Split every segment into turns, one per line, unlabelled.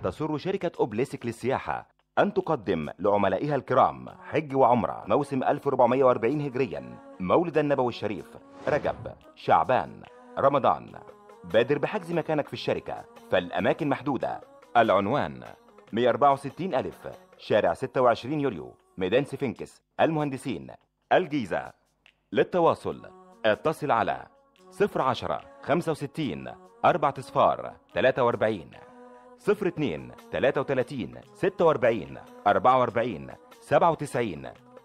تسر شركة أوبليسك للسياحة أن تقدم لعملائها الكرام حج وعمرة موسم 1440 هجريا مولد النبوي الشريف رجب شعبان رمضان بادر بحجز مكانك في الشركة فالأماكن محدودة العنوان 164 ألف شارع 26 يوليو ميدان سفنكس المهندسين الجيزة للتواصل اتصل على 010 65 4 صفار 43 02 33 46 44 97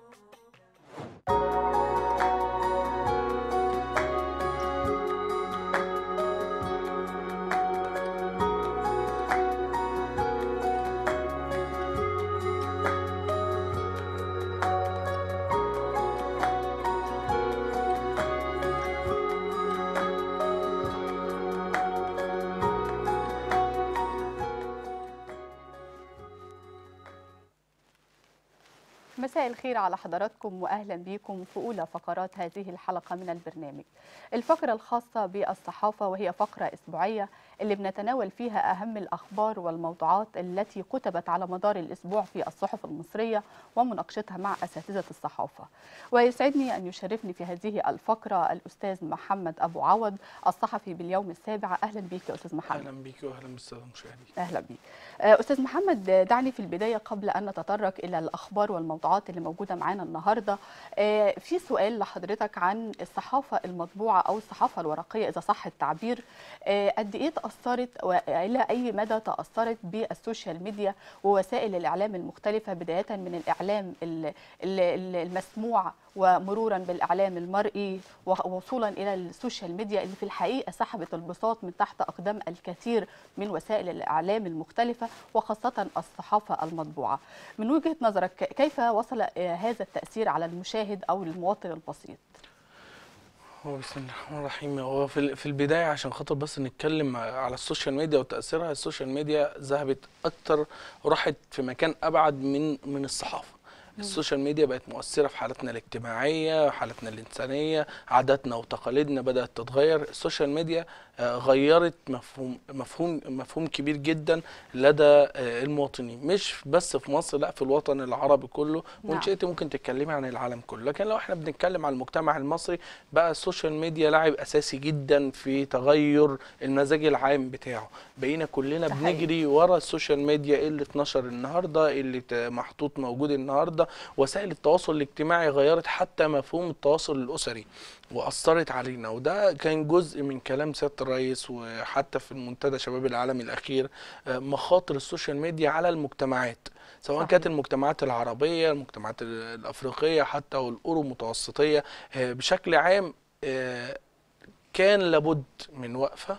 مساء الخير على حضراتكم واهلا بكم في اولى فقرات هذه الحلقه من البرنامج. الفقره الخاصه بالصحافه وهي فقره اسبوعيه اللي بنتناول فيها اهم الاخبار والموضوعات التي كتبت على مدار الاسبوع في الصحف المصريه ومناقشتها مع اساتذه الصحافه. ويسعدني ان يشرفني في هذه الفقره الاستاذ محمد ابو عوض الصحفي باليوم السابع اهلا بك يا استاذ محمد.
اهلا بيك واهلا بالساده المشاهدين.
اهلا بيك. استاذ محمد دعني في البدايه قبل ان نتطرق الى الاخبار والموضوعات اللي موجوده معانا النهارده في سؤال لحضرتك عن الصحافه المطبوعه او الصحافه الورقيه اذا صح التعبير قد ايه تاثرت والى اي مدى تاثرت بالسوشيال ميديا ووسائل الاعلام المختلفه بدايه من الاعلام المسموع ومرورا بالاعلام المرئي ووصولا الى السوشيال ميديا اللي في الحقيقه سحبت البساط من تحت اقدام الكثير من وسائل الاعلام المختلفه وخاصه الصحافه المطبوعه. من وجهه نظرك كيف وصل هذا التاثير على المشاهد او المواطن البسيط؟
هو بسم الله الرحمن الرحيم هو في في البدايه عشان خاطر بس نتكلم على السوشيال ميديا وتاثيرها السوشيال ميديا ذهبت اكتر وراحت في مكان ابعد من من الصحافه السوشيال ميديا بقت مؤثره في حالتنا الاجتماعيه حالتنا الانسانيه عاداتنا وتقاليدنا بدات تتغير السوشيال ميديا غيرت مفهوم مفهوم مفهوم كبير جدا لدى المواطنين مش بس في مصر لا في الوطن العربي كله وان شئت ممكن تتكلمي عن العالم كله لكن لو احنا بنتكلم عن المجتمع المصري بقى السوشيال ميديا لاعب اساسي جدا في تغير المزاج العام بتاعه بقينا كلنا بنجري ورا السوشيال ميديا اللي اتنشر النهارده اللي محطوط موجود النهارده وسائل التواصل الاجتماعي غيرت حتى مفهوم التواصل الاسري واثرت علينا وده كان جزء من كلام سياده الرئيس وحتى في المنتدى شباب العالم الاخير مخاطر السوشيال ميديا على المجتمعات سواء صحيح. كانت المجتمعات العربيه المجتمعات الافريقيه حتى والاورو متوسطيه بشكل عام كان لابد من وقفه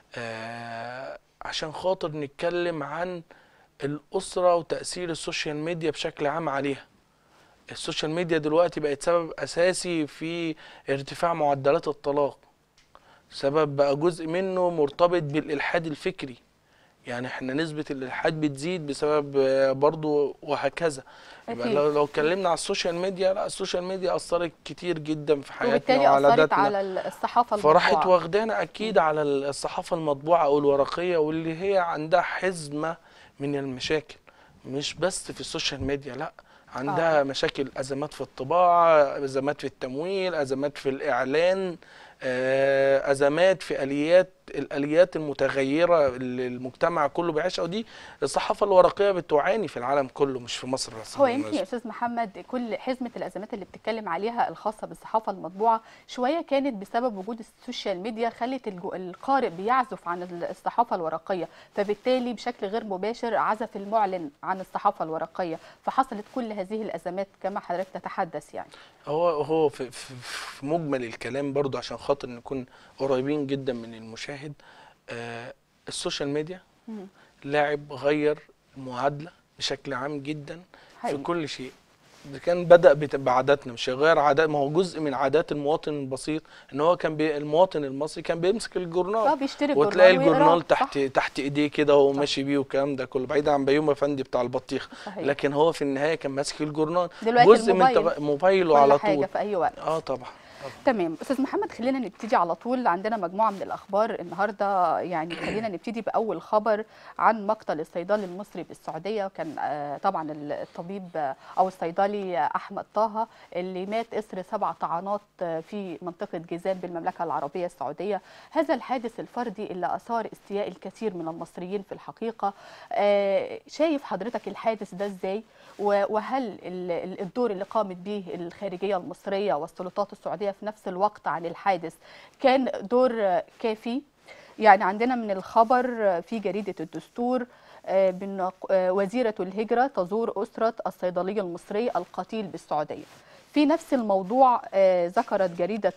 عشان خاطر نتكلم عن الاسره وتاثير السوشيال ميديا بشكل عام عليها السوشيال ميديا دلوقتي بقت سبب اساسي في ارتفاع معدلات الطلاق سبب بقى جزء منه مرتبط بالالحاد الفكري يعني احنا نسبة الالحاد بتزيد بسبب برضو وهكذا يبقى لو لو اتكلمنا على السوشيال ميديا لا السوشيال ميديا اثرت كتير جدا في حياتنا
وعلى اثرت على الصحافه
المطبوعه فراحت واخدانا اكيد م. على الصحافه المطبوعه او الورقيه واللي هي عندها حزمه من المشاكل مش بس في السوشيال ميديا لا عندها آه. مشاكل ازمات في الطباعه ازمات في التمويل ازمات في الاعلان ازمات في اليات الاليات المتغيره اللي المجتمع كله بيعيشها ودي الصحافه الورقيه بتعاني في العالم كله مش في مصر بس
هو يمكن يا استاذ محمد كل حزمه الازمات اللي بتتكلم عليها الخاصه بالصحافه المطبوعه شويه كانت بسبب وجود السوشيال ميديا خلت القارئ بيعزف عن الصحافه الورقيه فبالتالي بشكل غير مباشر عزف المعلن عن الصحافه الورقيه فحصلت كل هذه الازمات كما حضرتك تتحدث يعني
هو هو في, في مجمل الكلام برضو عشان خاطر نكون قريبين جدا من المشاهد آه السوشيال ميديا مم. لاعب غير المعادله بشكل عام جدا حقيقي. في كل شيء ده كان بدا بعاداتنا مش هيغير عادات ما هو جزء من عادات المواطن البسيط ان هو كان بي المواطن المصري كان بيمسك الجورنال
اه بيشتري
وتلاقي الجورنال تحت صح. تحت ايديه كده وهو ماشي بيه والكلام ده كله بعيد عن بيومي افندي بتاع البطيخ صحيح. لكن هو في النهايه كان ماسك الجورنال
جزء
من تغ... موبايله على طول
حاجة في اي وقت
اه طبعا
تمام استاذ محمد خلينا نبتدي على طول عندنا مجموعه من الاخبار النهارده يعني خلينا نبتدي باول خبر عن مقتل الصيدلي المصري بالسعوديه وكان آه، طبعا الطبيب آه، او الصيدلي آه، احمد طه اللي مات اسر سبع طعنات آه، في منطقه جيزان بالمملكه العربيه السعوديه هذا الحادث الفردي اللي اثار استياء الكثير من المصريين في الحقيقه آه، شايف حضرتك الحادث ده ازاي و- وهل ال- ال- الدور اللي قامت به الخارجيه المصريه والسلطات السعوديه في نفس الوقت عن الحادث كان دور آه، كافي يعني عندنا من الخبر آه، في جريده الدستور آه، بأن آه، وزيره الهجره تزور اسره الصيدلي المصري القتيل بالسعوديه في نفس الموضوع آه، ذكرت جريده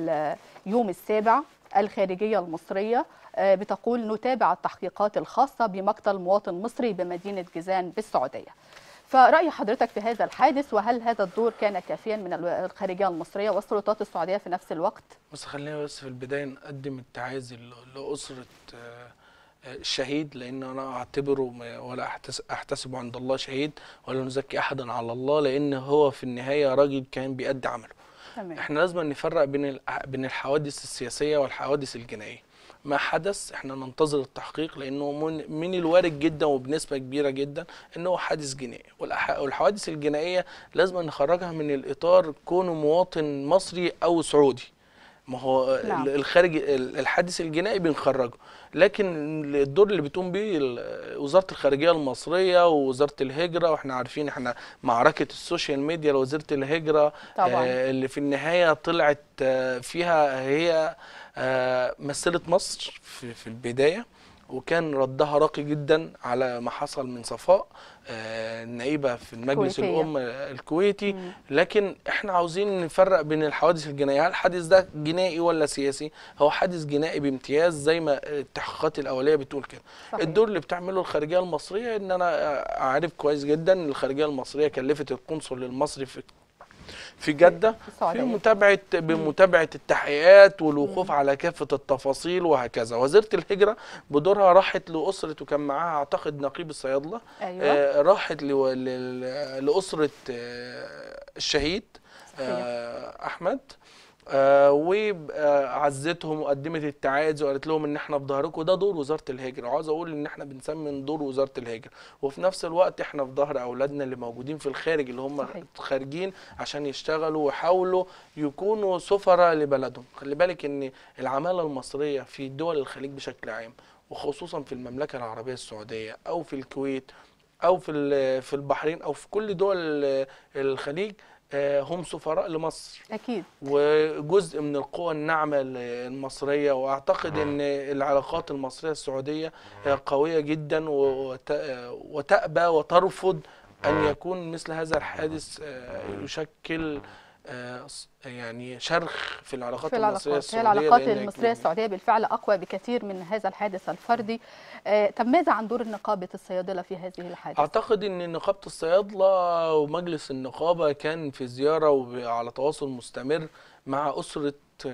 اليوم السابع الخارجيه المصريه آه، بتقول نتابع التحقيقات الخاصه بمقتل مواطن مصري بمدينه جيزان بالسعوديه فرأي حضرتك في هذا الحادث وهل هذا الدور كان كافيا من الو- الخارجية المصرية والسلطات السعودية في نفس الوقت؟
بس خلينا بس في البداية نقدم التعازي ل- لأسرة آه، آه، الشهيد لأن أنا أعتبره م- ولا أحتس- أحتسبه عند الله شهيد ولا نزكي أحدا على الله لأن هو في النهاية راجل كان بيأدي عمله
تمام
احنا لازم نفرق بين الأح- بين الحوادث السياسيه والحوادث الجنائيه ما حدث احنا ننتظر التحقيق لانه من, من الوارد جدا وبنسبه كبيره جدا انه حادث جنائي والأح- والحوادث الجنائيه لازم نخرجها من الاطار كونه مواطن مصري او سعودي ما هو
نعم.
ال- الخارج ال- الحادث الجنائي بنخرجه لكن الدور اللي بتقوم بيه ال- وزاره الخارجيه المصريه ووزاره الهجره واحنا عارفين احنا معركه السوشيال ميديا لوزاره الهجره
طبعا
آه، اللي في النهاية طلعت آه، فيها هي آه، مثلت مصر في في البداية وكان ردها راقي جدا على ما حصل من صفاء آه، النائبة في المجلس
كويتية.
الأم الكويتي
مم.
لكن احنا عاوزين نفرق بين الحوادث الجنائية هل الحادث ده جنائي ولا سياسي هو حادث جنائي بامتياز زي ما التحقيقات الأولية بتقول كده
صحيح.
الدور اللي بتعمله الخارجيه المصريه ان انا عارف كويس جدا ان الخارجيه المصريه كلفت القنصل المصري في في جده في
السعودية
متابعه بمتابعه التحقيقات والوقوف على كافه التفاصيل وهكذا وزيره الهجره بدورها راحت لاسره وكان معاها اعتقد نقيب الصيادله
أيوة
آه راحت لو- لل- لاسره آه الشهيد آه احمد آه وعزتهم وقدمت التعازي وقالت لهم ان احنا في ظهركم وده دور وزاره الهجره وعاوز اقول ان احنا بنسمي من دور وزاره الهجره وفي نفس الوقت احنا في ظهر اولادنا اللي موجودين في الخارج اللي هم
صحيح.
خارجين عشان يشتغلوا ويحاولوا يكونوا سفراء لبلدهم خلي بالك ان العماله المصريه في دول الخليج بشكل عام وخصوصا في المملكه العربيه السعوديه او في الكويت او في ال- في البحرين او في كل دول الخليج آه، هم سفراء لمصر
أكيد
وجزء من القوى الناعمة المصرية وأعتقد أن العلاقات المصرية السعودية آه، قوية جدا وت- آه، وتأبى وترفض أن يكون مثل هذا الحادث آه، يشكل آه، ص- يعني شرخ في العلاقات
في
المصرية
العلاقات هي
السعودية
العلاقات
لأن
المصرية السعودية بالفعل أقوى بكثير من هذا الحادث الفردي آه، طب ماذا عن دور نقابة الصيادلة في هذه الحادثة؟
اعتقد ان نقابه الصيادله ومجلس النقابه كان في زياره وعلى تواصل مستمر مع اسره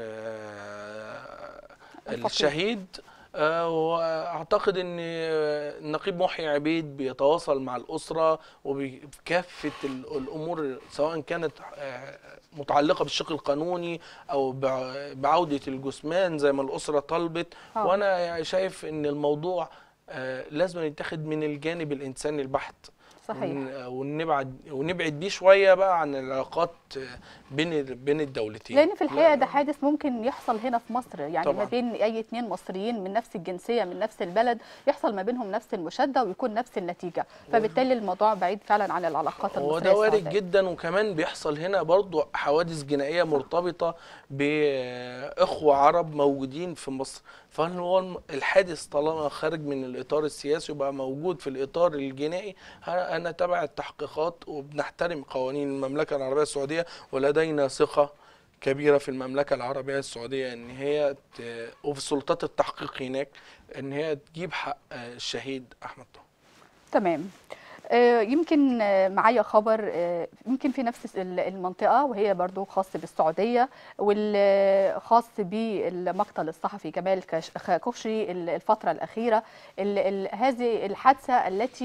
آه،
الفقيد.
الشهيد آه، واعتقد ان النقيب محي عبيد بيتواصل مع الاسره وبكافه ال- الامور سواء كانت آه، متعلقه بالشق القانوني او بع- بعوده الجثمان زي ما الاسره طلبت
آه.
وانا يعني شايف ان الموضوع آه، لازم يتاخد من الجانب الانساني البحت
صحيح
ون- ونبعد ونبعد بيه شويه بقى عن العلاقات آه، بين ال- بين الدولتين
لان في الحقيقه
لا-
ده حادث ممكن يحصل هنا في مصر يعني
طبعاً.
ما بين اي اتنين مصريين من نفس الجنسيه من نفس البلد يحصل ما بينهم نفس المشاده ويكون نفس النتيجه فبالتالي الموضوع بعيد فعلا عن العلاقات
هو
المصريه
ده وارد
السعودية.
جدا وكمان بيحصل هنا برضو حوادث جنائيه مرتبطه باخوه عرب موجودين في مصر فهل هو الم- الحادث طالما خارج من الاطار السياسي وبقى موجود في الاطار الجنائي ه- انا تبع التحقيقات وبنحترم قوانين المملكه العربيه السعوديه ولدينا ثقه كبيره في المملكه العربيه السعوديه ان هي ت... وفي سلطات التحقيق هناك ان هي تجيب حق آه، الشهيد احمد طه
تمام آه، يمكن آه، معايا خبر آه، يمكن في نفس ال- المنطقة وهي برضو خاص بالسعودية والخاص بالمقتل الصحفي جمال كاش- خاشقجي ال- الفترة الأخيرة ال- ال- هذه الحادثة التي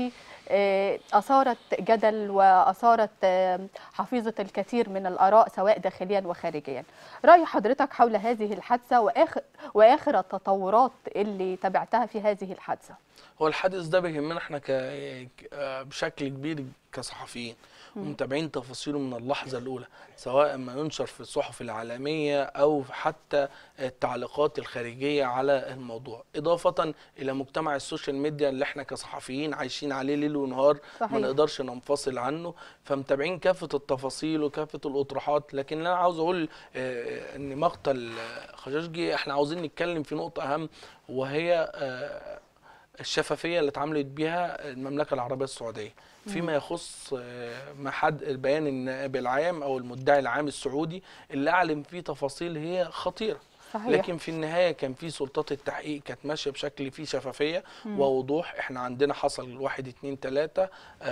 آه، اثارت جدل واثارت آه، حفيظه الكثير من الاراء سواء داخليا وخارجيا راي حضرتك حول هذه الحادثه واخر واخر التطورات اللي تبعتها في هذه الحادثه
هو الحادث ده بيهمنا احنا ك... ك- آه بشكل كبير كصحفيين ومتابعين تفاصيله من اللحظة الأولى سواء ما ينشر في الصحف العالمية أو حتى التعليقات الخارجية على الموضوع إضافة إلى مجتمع السوشيال ميديا اللي احنا كصحفيين عايشين عليه ليل ونهار
صحيح.
ما نقدرش ننفصل عنه فمتابعين كافة التفاصيل وكافة الأطروحات لكن اللي أنا عاوز أقول آه، إن مقتل آه، خشاشجي احنا عاوزين نتكلم في نقطة أهم وهي آه، الشفافيه اللي اتعاملت بيها المملكه العربيه السعوديه فيما يخص آه، ما حد البيان النائب العام او المدعي العام السعودي اللي اعلن فيه تفاصيل هي خطيره
صحيح
لكن في النهايه كان في سلطات التحقيق كانت ماشيه بشكل فيه شفافيه ووضوح احنا عندنا حصل واحد اتنين تلاته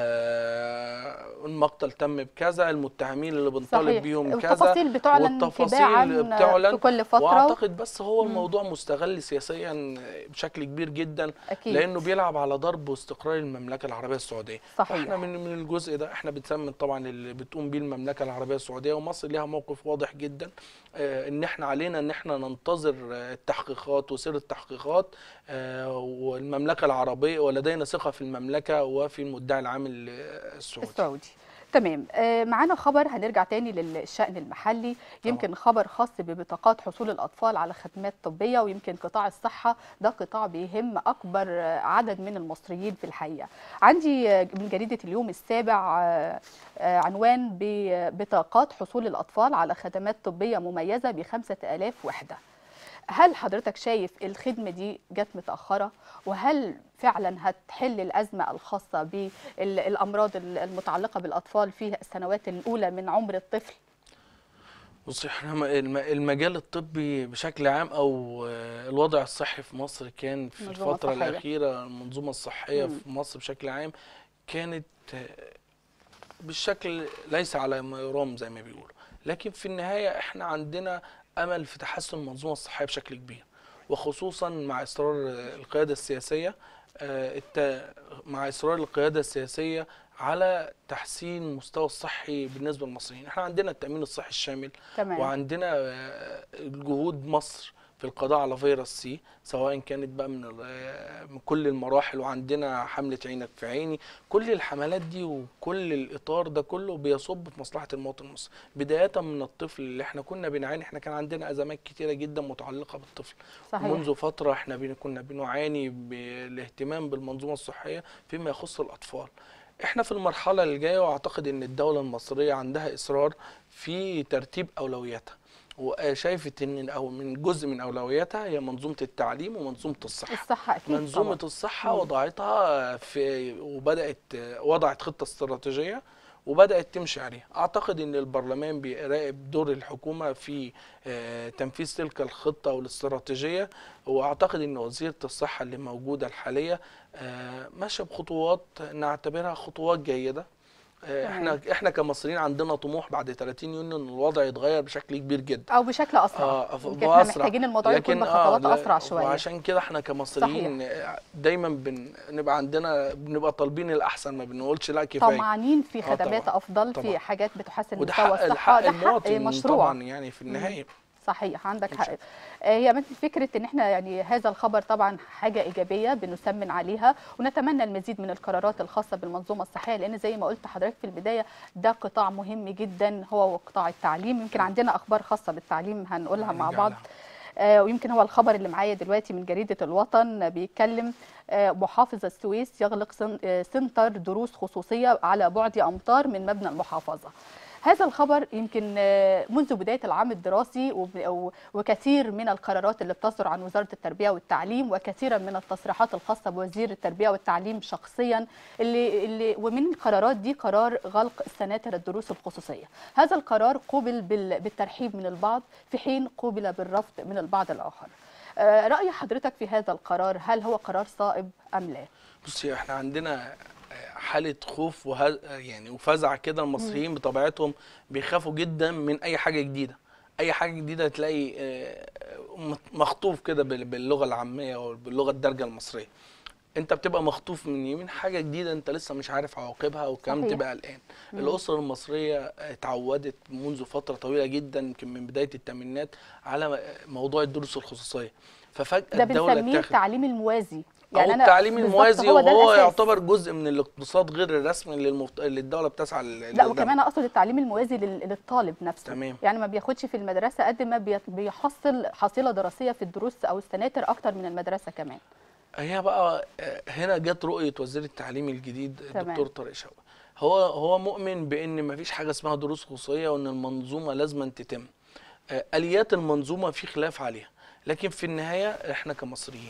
آه المقتل تم بكذا المتهمين اللي بنطالب
صحيح
بيهم كذا
التفاصيل بتعلن تباعا
بتعلن
في كل فتره
واعتقد بس هو الموضوع مستغل سياسيا بشكل كبير جدا
اكيد
لانه بيلعب على ضرب واستقرار المملكه العربيه السعوديه
صحيح.
احنا من من الجزء ده احنا بنسمي طبعا اللي بتقوم بيه المملكه العربيه السعوديه ومصر ليها موقف واضح جدا آه، ان احنا علينا ان احنا ننتظر آه، التحقيقات وسير التحقيقات آه، والمملكه العربيه ولدينا ثقه في المملكه وفي المدعي العام ال- السعودي
السعودي تمام آه، معانا خبر هنرجع تاني للشأن المحلي يمكن خبر خاص ببطاقات حصول الأطفال على خدمات طبية ويمكن قطاع الصحة ده قطاع بيهم أكبر آه، عدد من المصريين في الحقيقة عندي آه، من جريدة اليوم السابع آه، آه، عنوان ببطاقات حصول الأطفال على خدمات طبية مميزة بخمسة آلاف وحدة هل حضرتك شايف الخدمة دي جت متأخرة وهل فعلا هتحل الأزمة الخاصة بالأمراض المتعلقة بالأطفال في السنوات الأولى من عمر الطفل؟
بصي احنا م- الم- المجال الطبي بشكل عام او آه، الوضع الصحي في مصر كان في
المنظومة
الفتره
الصحية.
الاخيره المنظومه الصحيه
مم.
في مصر بشكل عام كانت آه، بالشكل ليس على ما يرام زي ما بيقولوا لكن في النهايه احنا عندنا امل في تحسن المنظومه الصحيه بشكل كبير وخصوصا مع اصرار آه، القياده السياسيه آه، الت- مع اصرار القياده السياسيه على تحسين المستوى الصحي بالنسبه للمصريين احنا عندنا التامين الصحي الشامل
تمام
وعندنا آه، جهود مصر في القضاء على فيروس سي سواء كانت بقى من ال- آه، من كل المراحل وعندنا حملة عينك في عيني كل الحملات دي وكل الإطار ده كله بيصب في مصلحة المواطن المصري بداية من الطفل اللي احنا كنا بنعاني احنا كان عندنا أزمات كتيرة جدا متعلقة بالطفل
صحيح
منذ فترة احنا بن- كنا بنعاني بالاهتمام بالمنظومة الصحية فيما يخص الأطفال احنا في المرحلة اللي جاية واعتقد ان الدولة المصرية عندها اصرار في ترتيب اولوياتها وشايفة ان او من جزء من اولوياتها هي منظومة التعليم ومنظومة الصحة
الصحة أكيد
منظومة
طبعا.
الصحة
مم.
وضعتها في وبدأت وضعت خطة استراتيجية وبدأت تمشي عليها أعتقد أن البرلمان بيراقب دور الحكومة في آه، تنفيذ تلك الخطة والاستراتيجية وأعتقد أن وزيرة الصحة اللي موجودة الحالية آه، ماشية بخطوات نعتبرها خطوات جيدة آه،
تمام.
احنا احنا كمصريين عندنا طموح بعد 30 يونيو ان الوضع يتغير بشكل كبير جدا
أو بشكل أسرع
اه
يمكن احنا
بأسرع.
محتاجين الموضوع يكون
لكن
بخطوات
لا-
أسرع شوية
وعشان كده احنا كمصريين دايما بنبقى عندنا بنبقى طالبين الاحسن ما بنقولش لا كفايه
طمعانين في
آه
خدمات
طبعاً.
أفضل في
طبعاً.
حاجات بتحسن
وده
مستوى
حق
الصحة
حق
ده حق
المواطن
مشروع
طبعا يعني في النهايه
صحيح عندك
إن
حق
شاء
آه، هي مثل فكره ان احنا يعني هذا الخبر طبعا حاجه ايجابيه بنسمن عليها ونتمنى المزيد من القرارات الخاصه بالمنظومه الصحيه لان زي ما قلت حضرتك في البدايه ده قطاع مهم جدا هو وقطاع التعليم يمكن عندنا اخبار خاصه بالتعليم هنقولها مع
هنرجع
بعض
لها.
آه، ويمكن هو الخبر اللي معايا دلوقتي من جريدة الوطن بيتكلم آه، محافظ السويس يغلق سن- آه، سنتر دروس خصوصية على بعد أمتار من مبنى المحافظة هذا الخبر يمكن آه، منذ بداية العام الدراسي وب- و- وكثير من القرارات اللي بتصدر عن وزارة التربية والتعليم وكثيرا من التصريحات الخاصة بوزير التربية والتعليم شخصيا اللي, اللي ومن القرارات دي قرار غلق السناتر الدروس الخصوصية هذا القرار قوبل بال- بالترحيب من البعض في حين قوبل بالرفض من البعض الآخر آه، رأي حضرتك في هذا القرار هل هو قرار صائب أم لا؟
بصي احنا عندنا حاله خوف وه... يعني وفزع كده المصريين بطبيعتهم بيخافوا جدا من اي حاجه جديده اي حاجه جديده تلاقي آه، مخطوف كده بال- باللغه العاميه او باللغه الدارجه المصريه انت بتبقى مخطوف من يمين حاجه جديده انت لسه مش عارف عواقبها وكمان
صحيح.
تبقى قلقان الاسره المصريه اتعودت منذ فتره طويله جدا يمكن من بدايه الثمانينات على موضوع الدروس الخصوصيه ففجاه
ده
الدوله
بنسميه
اتخذت
التعليم الموازي
او التعليم
بالظبط
الموازي
هو ده
وهو
الأساس.
يعتبر جزء من الاقتصاد غير الرسمي اللي, المفت... اللي الدوله بتسعى لل-
لا
لده.
وكمان اقصد التعليم الموازي لل- للطالب نفسه
تمام.
يعني ما بياخدش في المدرسه قد ما بي- بيحصل حصيله دراسيه في الدروس او السناتر اكتر من المدرسه كمان
هي بقى آه، هنا جت رؤيه وزير التعليم الجديد
تمام.
الدكتور طارق شوقي هو هو مؤمن بان ما فيش حاجه اسمها دروس خصوصيه وان المنظومه لازم تتم آه، اليات المنظومه في خلاف عليها لكن في النهايه احنا كمصريين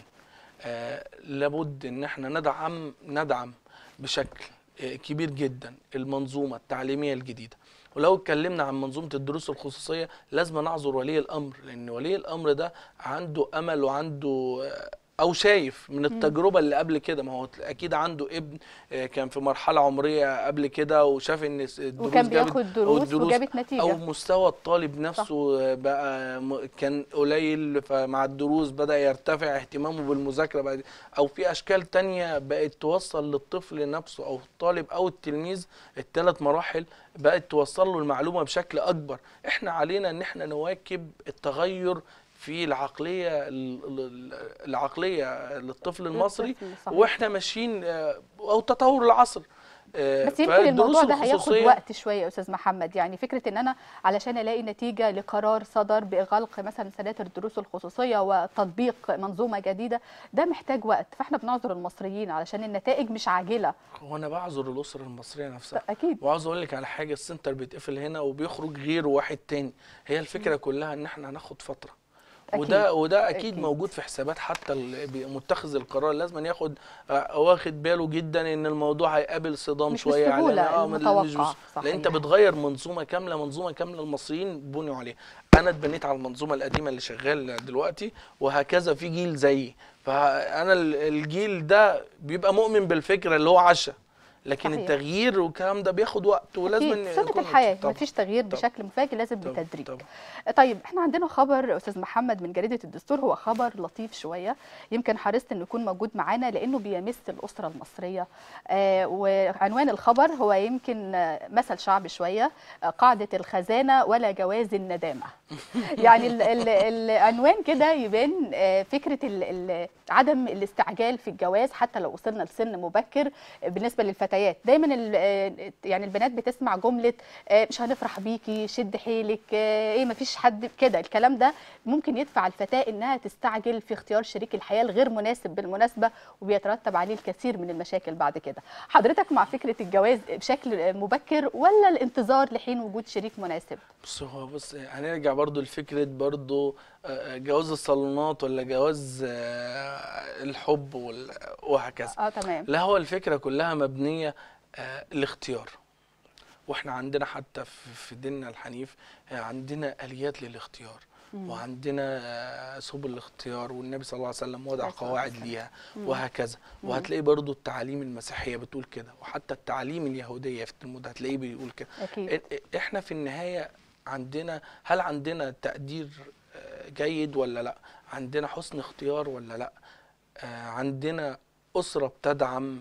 آه، لابد ان احنا ندعم ندعم بشكل آه، كبير جدا المنظومه التعليميه الجديده ولو اتكلمنا عن منظومه الدروس الخصوصيه لازم نعذر ولي الامر لان ولي الامر ده عنده امل وعنده آه، او شايف من التجربه اللي قبل كده ما هو اكيد عنده ابن آه، كان في مرحله عمريه قبل كده وشاف ان الدروس
وكان
جابت-
بياخد
أو
دروس
الدروس
وجابت نتيجه
او مستوى الطالب نفسه بقى م- كان قليل فمع الدروس بدا يرتفع اهتمامه بالمذاكره بقى او في اشكال تانية بقت توصل للطفل نفسه او الطالب او التلميذ الثلاث مراحل بقت توصل له المعلومه بشكل اكبر احنا علينا ان احنا نواكب التغير في العقليه ال- ال- العقليه للطفل المصري
للطفل، صحيح.
واحنا ماشيين آه، او تطور العصر آه،
بس يمكن
فالدروس
الموضوع ده هياخد
الخصوصية-
وقت شويه يا استاذ محمد يعني فكره ان انا علشان الاقي نتيجه لقرار صدر باغلاق مثلا سناتر الدروس الخصوصيه وتطبيق منظومه جديده ده محتاج وقت فاحنا بنعذر المصريين علشان النتائج مش عاجله
هو انا بعذر الاسره المصريه نفسها
اكيد
وعاوز اقول لك على حاجه السنتر بيتقفل هنا وبيخرج غير واحد تاني هي الفكره كلها ان احنا هناخد فتره
أكيد.
وده وده اكيد,
أكيد.
موجود في حسابات حتى ال- بي- متخذ القرار لازم ياخد آه، واخد باله جدا ان الموضوع هيقابل صدام
مش
شويه
بالسهولة
على آه، مش
المتوقعة،
بس- لان انت
صحيح.
بتغير منظومه كامله منظومه كامله المصريين بنوا عليها انا اتبنيت على المنظومه القديمه اللي شغال دلوقتي وهكذا في جيل زيي فانا ال- الجيل ده بيبقى مؤمن بالفكره اللي هو عاشها لكن
صحيح.
التغيير والكلام ده بياخد وقت ولازم
أكيد. سنة
يكون-
الحياة
طبعاً.
مفيش تغيير
طبعاً.
بشكل مفاجئ لازم
طبعاً.
بتدريج
طبعاً.
طيب احنا عندنا خبر استاذ محمد من جريده الدستور هو خبر لطيف شويه يمكن حرصت انه يكون موجود معانا لانه بيمس الاسره المصريه آه وعنوان الخبر هو يمكن آه، مثل شعبي شويه آه قاعده الخزانه ولا جواز الندامه يعني ال ال العنوان كده يبان آه، فكره ال ال عدم الاستعجال في الجواز حتى لو وصلنا لسن مبكر آه، بالنسبه للفتيات دايما ال- آه، يعني البنات بتسمع جمله آه، مش هنفرح بيكي شد حيلك آه، ايه مفيش حد كده الكلام ده ممكن يدفع الفتاه انها تستعجل في اختيار شريك الحياه الغير مناسب بالمناسبه وبيترتب عليه الكثير من المشاكل بعد كده حضرتك مع فكره الجواز بشكل مبكر ولا الانتظار لحين وجود شريك مناسب
بص هو بص هنرجع برضو لفكرة برضو آه، جواز الصالونات ولا جواز آه، الحب وال- وهكذا
اه تمام
لا هو الفكرة كلها مبنية آه، الاختيار واحنا عندنا حتى في في ديننا الحنيف آه، عندنا آليات للاختيار وعندنا آه، سبل الاختيار والنبي صلى الله عليه وسلم وضع
عليه الصلاة
قواعد
والسلام.
ليها وهكذا وهتلاقي برضو التعاليم المسيحية بتقول كده وحتى التعاليم اليهودية في التلمود هتلاقيه بيقول كده
اكيد
إ- إ- احنا في النهايه عندنا هل عندنا تقدير آه، جيد ولا لا عندنا حسن اختيار ولا لا آه، عندنا اسره بتدعم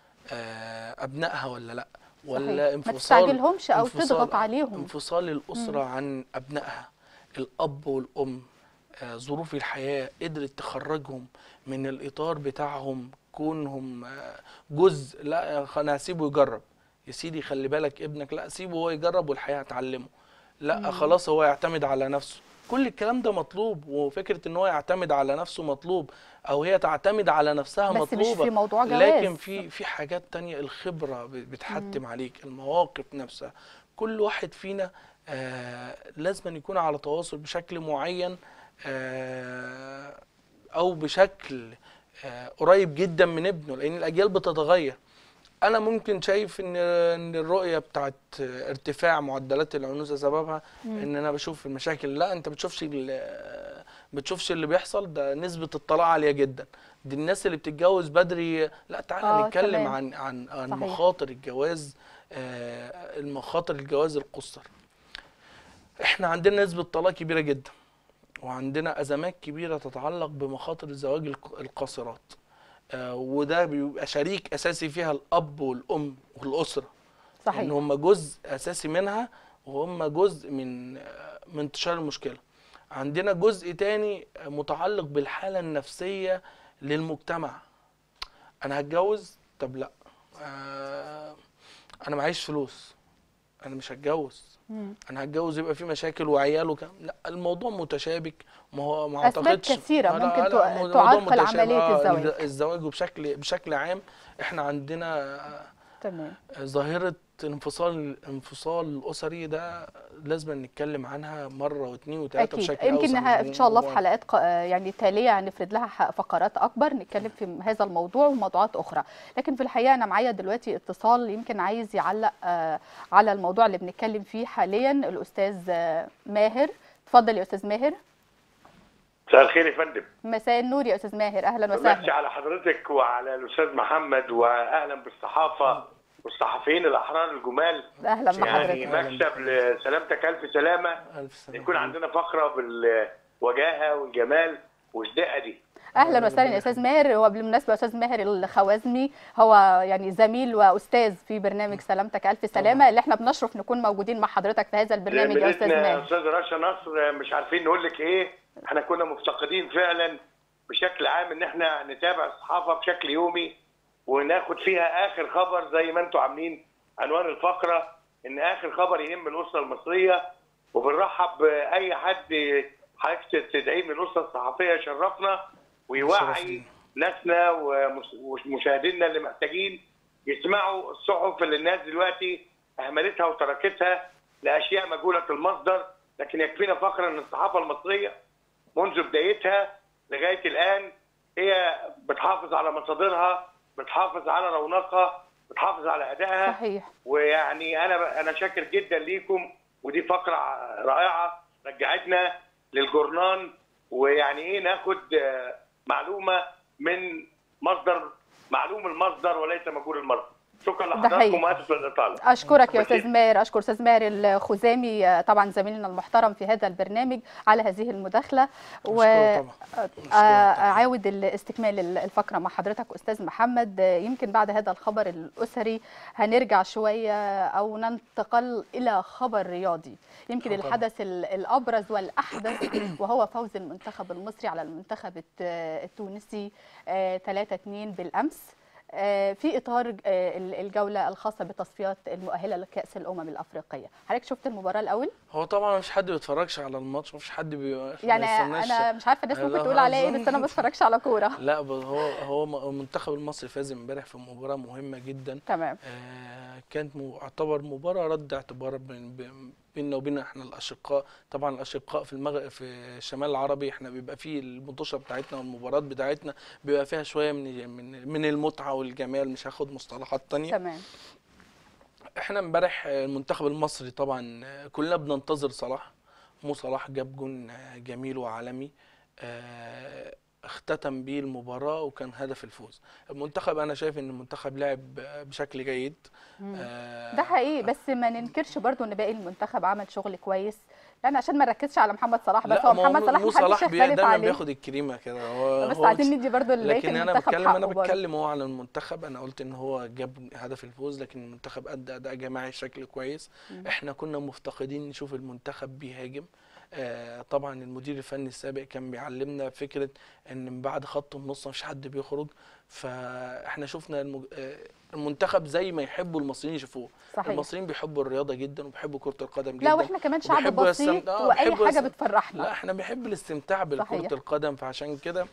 آه، ابنائها ولا لا ولا
صحيح. ما
انفصال
تستعجلهمش او
انفصال-
تضغط عليهم
انفصال الاسره عن ابنائها الاب والام آه، ظروف الحياه قدرت تخرجهم من الاطار بتاعهم كونهم آه، جزء لا خ- انا هسيبه يجرب يا سيدي خلي بالك ابنك لا سيبه هو يجرب والحياه هتعلمه لا خلاص هو يعتمد على نفسه كل الكلام ده مطلوب وفكره ان هو يعتمد على نفسه مطلوب او هي تعتمد على نفسها
بس مش
مطلوبه
في موضوع جواز
لكن في في حاجات تانية الخبرة ب- بتحتم عليك المواقف نفسها كل واحد فينا آه لازم أن يكون على تواصل بشكل معين آه أو بشكل آه قريب جدا من ابنه لأن الأجيال بتتغير أنا ممكن شايف إن إن الرؤية بتاعت ارتفاع معدلات العنوسة سببها إن أنا بشوف المشاكل لا أنت بتشوفش ال- بتشوفش اللي بيحصل ده نسبة الطلاق عالية جدا دي الناس اللي بتتجوز بدري لا تعالى
آه،
نتكلم
تمام.
عن عن عن
صحيح.
مخاطر الجواز آه، المخاطر الجواز القصر احنا عندنا نسبة طلاق كبيرة جدا وعندنا أزمات كبيرة تتعلق بمخاطر الزواج الق- القاصرات آه، وده بيبقى شريك اساسي فيها الاب والام والاسره
صحيح
ان هم جزء اساسي منها وهم جزء من آه، من انتشار المشكله عندنا جزء تاني متعلق بالحاله النفسيه للمجتمع انا هتجوز طب لا آه، انا معيش فلوس انا مش هتجوز
مم.
انا هتجوز يبقى في مشاكل وعيال وكلام لا الموضوع متشابك ما هو ما
أسباب
اعتقدش
كثيرة
لا، لا،
ممكن
لا،
تع-
الموضوع
تعرقل
متشابك.
عملية
آه،
الزواج.
الزواج وبشكل بشكل عام احنا عندنا
تمام
ظاهرة انفصال الانفصال الأسري ده لازم نتكلم عنها مرة واثنين وثلاثة
اكيد
بشكل
يمكن
أوسع
إنها ان شاء الله في
و-
حلقات ق- آه يعني تاليه هنفرد لها ح- فقرات اكبر نتكلم في هذا الموضوع وموضوعات اخرى لكن في الحقيقه انا معايا دلوقتي اتصال يمكن عايز يعلق آه على الموضوع اللي بنتكلم فيه حاليا الاستاذ آه ماهر اتفضل يا استاذ ماهر
مساء الخير يا فندم
مساء النور يا استاذ ماهر اهلا
بمسي
وسهلا
على حضرتك وعلى الاستاذ محمد واهلا بالصحافه والصحفيين الاحرار الجمال
اهلا
يعني
بحضرتك
مكسب لسلامتك الف سلامه
ألف سنة
يكون عندنا فقره بالوجاهه والجمال والدقه دي
اهلا وسهلا يا استاذ ماهر هو بالمناسبه يا استاذ ماهر الخوازمي هو يعني زميل واستاذ في برنامج سلامتك الف سلامه اللي احنا بنشرف نكون موجودين مع حضرتك في هذا البرنامج يا استاذ
زميلتنا
ماهر
استاذ رشا نصر مش عارفين نقول لك ايه احنا كنا مفتقدين فعلا بشكل عام ان احنا نتابع الصحافه بشكل يومي وناخد فيها اخر خبر زي ما انتم عاملين عنوان الفقره ان اخر خبر يهم الاسره المصريه وبنرحب باي حد حضرتك تدعيه من الاسره الصحفيه يشرفنا ويوعي
شرفني.
ناسنا ومس- ومشاهدينا اللي محتاجين يسمعوا الصحف اللي الناس دلوقتي اهملتها وتركتها لاشياء مجهوله المصدر لكن يكفينا فخرا ان الصحافه المصريه منذ بدايتها لغايه الان هي بتحافظ على مصادرها بتحافظ على رونقها بتحافظ على ادائها
صحيح
ويعني انا انا شاكر جدا ليكم ودي فقره رائعه رجعتنا للجورنان ويعني ايه ناخد آه، معلومه من مصدر معلوم المصدر وليس مجهول المصدر شكرا
ده
لحضراتكم
حقيقي.
واسف للاطاله
اشكرك يا
ميرسي.
استاذ ماهر اشكر استاذ ماهر الخزامي آه، طبعا زميلنا المحترم في هذا البرنامج على هذه المداخله
أشكره طبعا.
آه،
أشكره طبعا.
اعاود الاستكمال الفكره مع حضرتك استاذ محمد آه، يمكن بعد هذا الخبر الاسري هنرجع شويه او ننتقل الى خبر رياضي يمكن
اتفضل.
الحدث ال- الابرز والاحدث وهو فوز المنتخب المصري على المنتخب الت- التونسي 3 2 بالامس آه، في اطار آه، ال- الجوله الخاصه بالتصفيات المؤهله لكاس الامم الافريقيه حضرتك شفت المباراه الاول
هو طبعا مفيش حد بيتفرجش على الماتش مفيش حد بي... ما
يعني
يستناش-
انا مش عارفه الناس ممكن
لا،
تقول عليا ايه بس انا ما بتفرجش على كوره
لا ب- هو هو م- المنتخب المصري فاز امبارح في مباراة مهمة جدا
تمام
آه، كانت م- اعتبر مباراة رد اعتبار بين- بين- بيننا وبين احنا الاشقاء طبعا الاشقاء في المغرب في الشمال العربي احنا بيبقى فيه المطوشه بتاعتنا والمباريات بتاعتنا بيبقى فيها شويه من من من المتعه والجمال مش هاخد مصطلحات تانية
تمام
احنا امبارح المنتخب المصري طبعا كلنا بننتظر صلاح مو صلاح جاب جون جميل وعالمي آه، اختتم بيه المباراة وكان هدف الفوز المنتخب انا شايف ان المنتخب لعب بشكل جيد آه،
ده حقيقي بس ما ننكرش برضو ان باقي المنتخب عمل شغل كويس يعني عشان ما نركزش على محمد صلاح بس
لا
هو
ما هو
محمد صلاح
مو
ما حدش
صلاح بي-
يختلف
دايما
عليه
بياخد الكريمه كده هو
بس
هو
عايزين ندي برضو لبقية
لكن انا
المنتخب
بتكلم انا
حقه برضو.
بتكلم هو على المنتخب انا قلت ان هو جاب هدف الفوز لكن المنتخب ادى اداء جماعي بشكل كويس احنا كنا مفتقدين نشوف المنتخب بيهاجم آه طبعا المدير الفني السابق كان بيعلمنا فكره ان من بعد خط النص مفيش حد بيخرج فاحنا شفنا المج... آه المنتخب زي ما يحبوا المصريين يشوفوه
صحيح.
المصريين بيحبوا الرياضه جدا وبيحبوا كره القدم جدا
لا واحنا كمان شعب
وبيحبوا
بسيط
يستمت- آه،
واي
بيحبوا
حاجه
يست-
بتفرحنا
لا احنا بنحب الاستمتاع
صحيح.
بكرة القدم فعشان كده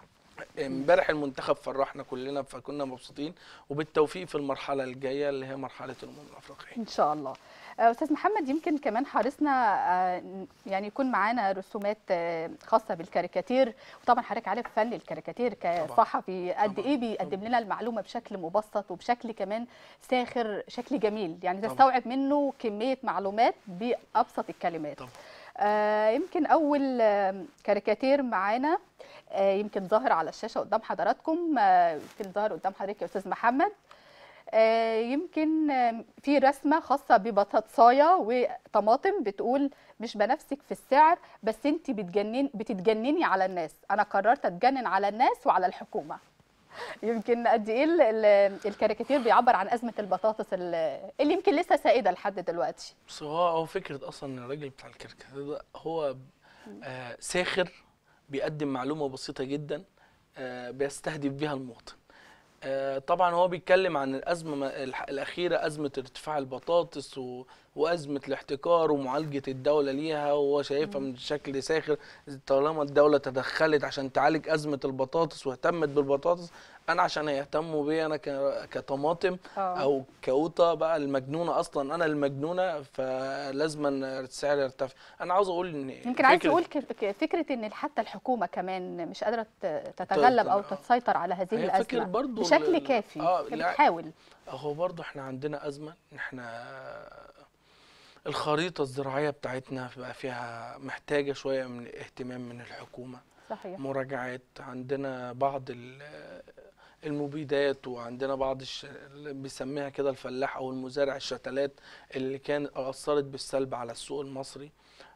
امبارح المنتخب فرحنا كلنا فكنا مبسوطين وبالتوفيق في المرحلة الجاية اللي هي مرحلة الأمم الأفريقية
ان شاء الله آه، استاذ محمد يمكن كمان حرصنا آه، يعني يكون معانا رسومات آه، خاصه بالكاريكاتير وطبعا حضرتك عارف فن الكاريكاتير كصحفي قد
طبعاً.
ايه بيقدم لنا المعلومه بشكل مبسط وبشكل كمان ساخر شكل جميل يعني
طبعاً.
تستوعب منه كميه معلومات بابسط الكلمات
طبعاً.
آه، يمكن اول آه، كاريكاتير معانا آه، يمكن ظاهر على الشاشه قدام حضراتكم آه، يمكن ظاهر قدام حضرتك يا استاذ محمد آه، يمكن آه، في رسمه خاصه ببطاطسايه وطماطم بتقول مش بنفسك في السعر بس انت بتجنن بتتجنني على الناس انا قررت اتجنن على الناس وعلى الحكومه يمكن قد ايه ال- ال- الكاريكاتير بيعبر عن ازمه البطاطس ال- اللي يمكن لسه سائده لحد دلوقتي
بس هو هو فكره اصلا ان الراجل بتاع الكاريكاتير ده هو آه ساخر بيقدم معلومه بسيطه جدا آه بيستهدف بيها المواطن آه طبعا هو بيتكلم عن الازمه ما- الح- الاخيره ازمه ارتفاع البطاطس و... وازمه الاحتكار ومعالجه الدوله ليها وهو شايفها من شكل ساخر طالما الدوله تدخلت عشان تعالج ازمه البطاطس واهتمت بالبطاطس انا عشان يهتموا بيا انا ك- كطماطم
آه.
او كوطه بقى المجنونه اصلا انا المجنونه فلازم السعر يرتفع انا عاوز اقول ان
يمكن عايز
فكرة-
تقول ك- ك- فكره ان حتى الحكومه كمان مش قادره ت- تتغلب او
آه.
تسيطر على هذه
هي فكرة
الازمه
برضو
بشكل
ال-
كافي
آه،
كانت
لا.
بتحاول
هو برضو احنا عندنا ازمه ان احنا الخريطه الزراعيه بتاعتنا بقى فيها محتاجه شويه من اهتمام من الحكومه
صحيح
مراجعات عندنا بعض ال- المبيدات وعندنا بعض الش... اللي بيسميها كده الفلاح او المزارع الشتلات اللي كان اثرت بالسلب على السوق المصري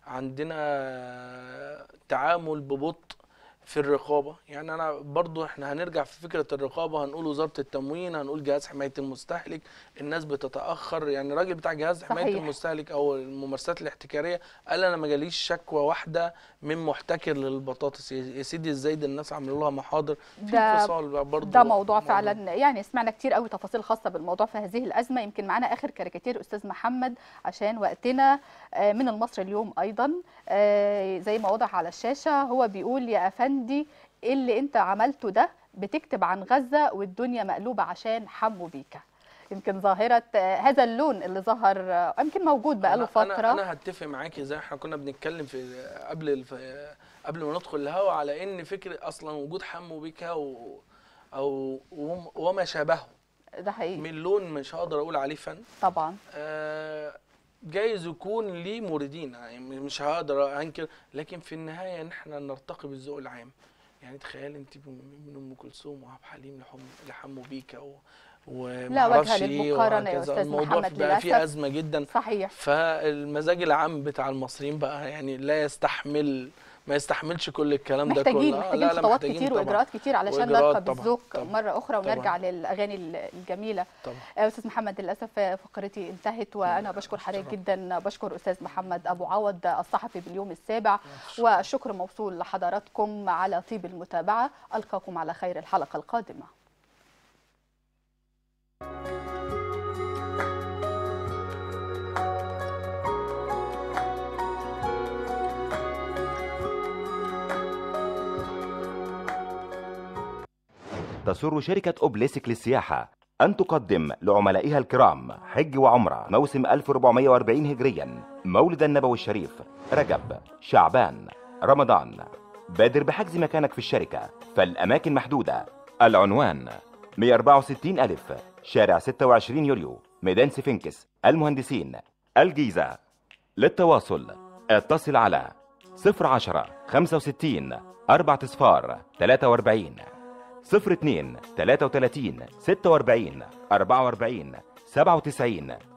عندنا تعامل ببطء في الرقابه يعني انا برضو احنا هنرجع في فكره الرقابه هنقول وزاره التموين هنقول جهاز حمايه المستهلك الناس بتتاخر يعني الراجل بتاع جهاز حمايه
صحيح.
المستهلك او الممارسات الاحتكاريه قال انا ما جاليش شكوى واحده من محتكر للبطاطس يا يا سيدي ازاي ده الناس عملوا لها محاضر في
ده-
انفصال بقى برضو
ده موضوع فعلا يعني سمعنا كتير قوي تفاصيل خاصه بالموضوع في هذه الازمه يمكن معانا اخر كاريكاتير استاذ محمد عشان وقتنا آه، من المصري اليوم ايضا آه، زي ما واضح على الشاشه هو بيقول يا افندي إيه اللي انت عملته ده بتكتب عن غزه والدنيا مقلوبه عشان حموا بيكا يمكن ظاهره آه، هذا اللون اللي ظهر آه، يمكن موجود بقاله
أنا-
فتره
انا انا هتفق معاكي زي ما احنا كنا بنتكلم في قبل الف... قبل ما ندخل الهوا على ان فكره اصلا وجود حمو بيكا و... او وم- وما شابهه
ده حقيقي
من لون مش هقدر اقول عليه فن
طبعا
آه، جايز يكون ليه موردين يعني مش هقدر انكر لكن في النهايه ان احنا نرتقي بالذوق العام يعني تخيل انت من ام كلثوم وعبد الحليم لحم لحموا بيكا و
لا وجه
ومعرفش إيه
للمقارنة يا
وهكذا.
أستاذ
الموضوع
محمد
بقى فيه
للأسف.
ازمه جدا
صحيح
فالمزاج العام بتاع المصريين بقى يعني لا يستحمل ما يستحملش كل الكلام ده
محتاجين
كله آه،
محتاجين
لا لا
خطوات
محتاجين
كتير
طبعاً.
واجراءات كتير علشان
وإجراءات
نرقى
طبعاً،
بالذوق
طبعاً،
مره اخرى
طبعاً.
ونرجع للاغاني ال- الجميله
طبعا
آه، استاذ محمد للاسف آه، فقرتي انتهت وانا بشكر حضرتك جدا بشكر استاذ محمد ابو عوض الصحفي باليوم السابع والشكر موصول لحضراتكم على طيب المتابعه القاكم على خير الحلقه القادمه
تسر شركة أوبليسك للسياحة أن تقدم لعملائها الكرام حج وعمرة موسم 1440 هجريا مولد النبوي الشريف رجب شعبان رمضان بادر بحجز مكانك في الشركة فالأماكن محدودة العنوان 164 ألف شارع 26 يوليو ميدان سفنكس المهندسين الجيزة للتواصل اتصل على 010 65 4 صفار 43 02 33 46 44 97